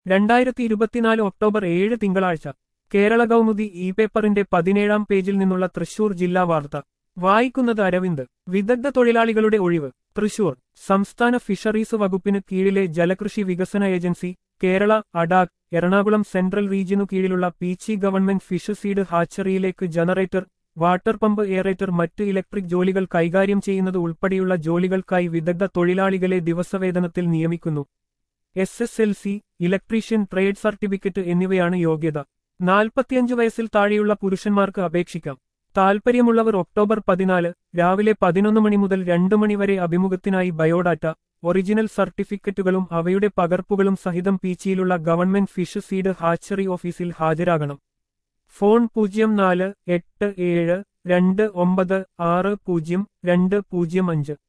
രണ്ടായിരത്തി ഇരുപത്തിനാല് ഒക്ടോബർ ഏഴ് തിങ്കളാഴ്ച കേരള കൗമുദി ഇ പേപ്പറിന്റെ പതിനേഴാം പേജിൽ നിന്നുള്ള തൃശൂർ ജില്ലാ വാർത്ത വായിക്കുന്നത് അരവിന്ദ് വിദഗ്ധ തൊഴിലാളികളുടെ ഒഴിവ് തൃശൂർ സംസ്ഥാന ഫിഷറീസ് വകുപ്പിന് കീഴിലെ ജലകൃഷി വികസന ഏജൻസി കേരള അഡാക് എറണാകുളം സെൻട്രൽ റീജിയനു കീഴിലുള്ള പീച്ചി ഗവൺമെന്റ് ഫിഷ് സീഡ് ഹാച്ചറിയിലേക്ക് ജനറേറ്റർ വാട്ടർ പമ്പ് എയറേറ്റർ മറ്റ് ഇലക്ട്രിക് ജോലികൾ കൈകാര്യം ചെയ്യുന്നത് ഉൾപ്പെടെയുള്ള ജോലികൾക്കായി വിദഗ്ധ തൊഴിലാളികളെ ദിവസവേതനത്തിൽ നിയമിക്കുന്നു S S L C electrician trade certificate എന്നിവയാണ് യോഗ്യത നാൽപ്പത്തിയഞ്ച് വയസ്സിൽ താഴെയുള്ള പുരുഷന്മാർക്ക് അപേക്ഷിക്കാം താൽപ്പര്യമുള്ളവർ ഒക്ടോബർ പതിനാല് രാവിലെ പതിനൊന്ന് മണി മുതൽ രണ്ടു മണി വരെ അഭിമുഖത്തിനായി ബയോഡാറ്റ ഒറിജിനൽ സർട്ടിഫിക്കറ്റുകളും അവയുടെ പകർപ്പുകളും സഹിതം പീച്ചിയിലുള്ള ഗവൺമെന്റ് ഫിഷ് സീഡ് ഹാച്ചറി ഓഫീസിൽ ഹാജരാകണം ഫോൺ പൂജ്യം നാല് എട്ട് ഏഴ് രണ്ട് ഒമ്പത് ആറ് പൂജ്യം രണ്ട് പൂജ്യം അഞ്ച്